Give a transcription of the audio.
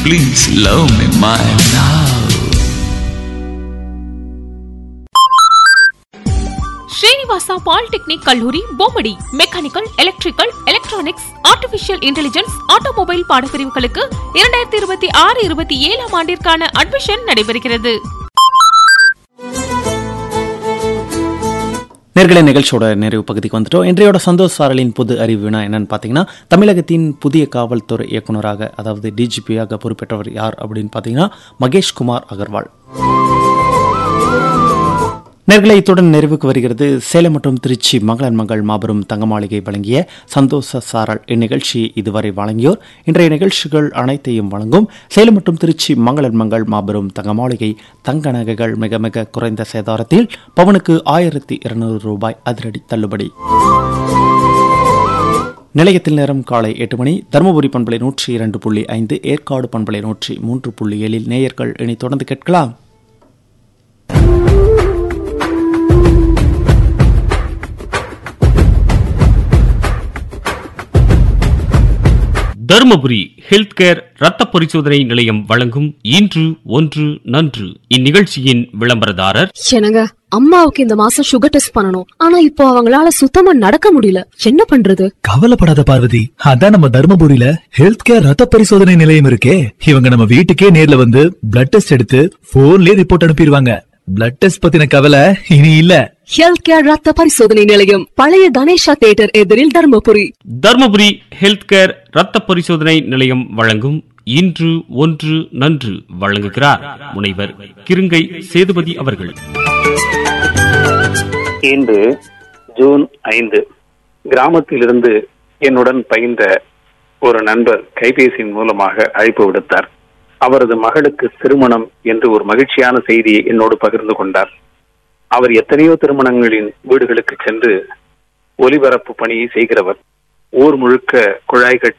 please love me my love. Srinivasa polytechnic கல்லூரி Bommadi mechanical electrical electronics artificial intelligence automobile பாடப்பிரிவுகளுக்கு இரண்டாயிரத்தி இருபத்தி ஆறு இருபத்தி ஏழாம் ஆண்டிற்கான அட்மிஷன் நடைபெறுகிறது நேர்களை நிகழ்ச்சியோட நிறைவு பகுதிக்கு வந்துட்டோம் இன்றையோட சந்தோஷ் சாரலின் புது அறிவு வினா என்னன்னு பார்த்தீங்கன்னா தமிழகத்தின் புதிய காவல்துறை இயக்குனராக அதாவது டிஜிபியாக பொறுப்பேற்றவர் யார் அப்படின்னு பார்த்தீங்கன்னா மகேஷ் குமார் அகர்வால் நேர்களை இத்துடன் நிறைவுக்கு வருகிறது சேலம் மற்றும் திருச்சி மகளன் மகள் மாபெரும் தங்க மாளிகை வழங்கிய சந்தோஷ சாரல் இந்நிகழ்ச்சி இதுவரை வழங்கியோர் இன்றைய நிகழ்ச்சிகள் அனைத்தையும் வழங்கும் சேலம் மற்றும் திருச்சி மங்களன் மங்கள் மாபெரும் தங்க மாளிகை தங்க நகைகள் மிக மிக குறைந்த சேதாரத்தில் பவனுக்கு ஆயிரத்தி இருநூறு ரூபாய் அதிரடி தள்ளுபடி நிலையத்தில் நேரம் காலை எட்டு மணி தருமபுரி பண்பலை நூற்றி இரண்டு புள்ளி ஐந்து ஏற்காடு பண்பலை நூற்றி மூன்று புள்ளி ஏழில் நேயர்கள் இனி தொடர்ந்து கேட்கலாம் தருமபுரி ஹெல்த் கேர் ரத்த பரிசோதனை நிலையம் வழங்கும் இன்று ஒன்று நன்று இந்நிகழ்ச்சியின் விளம்பரதாரர் என்னங்க அம்மாவுக்கு இந்த மாசம் சுகர் டெஸ்ட் பண்ணணும் ஆனா இப்போ அவங்களால சுத்தமா நடக்க முடியல என்ன பண்றது கவலைப்படாத பார்வதி அதான் நம்ம தர்மபுரியில ஹெல்த் கேர் ரத்த பரிசோதனை நிலையம் இருக்கே இவங்க நம்ம வீட்டுக்கே நேர்ல வந்து பிளட் டெஸ்ட் எடுத்து போன்லயே ரிப்போர்ட் அனுப்பிடுவாங்க பிளட் டெஸ்ட் பத்தின கவலை இனி இல்ல ஹெல்த் கேர் ரத்த பரிசோதனை நிலையம் பழைய கணேசா தியேட்டர் எதிரில் தர்மபுரி தருமபுரி ஹெல்த் கேர் ரத்த பரிசோதனை நிலையம் வழங்கும் இன்று ஒன்று நன்று வழங்குகிறார் முனைவர் கிருங்கை சேதுபதி அவர்கள் இன்று ஜூன் ஐந்து கிராமத்திலிருந்து என்னுடன் பயின்ற ஒரு நண்பர் கைபேசியின் மூலமாக அழைப்பு விடுத்தார் அவரது மகளுக்கு திருமணம் என்று ஒரு மகிழ்ச்சியான செய்தியை என்னோடு பகிர்ந்து கொண்டார் அவர் எத்தனையோ திருமணங்களின் வீடுகளுக்கு சென்று ஒலிபரப்பு பணியை செய்கிறவர் ஊர் முழுக்க குழாய் கட்டி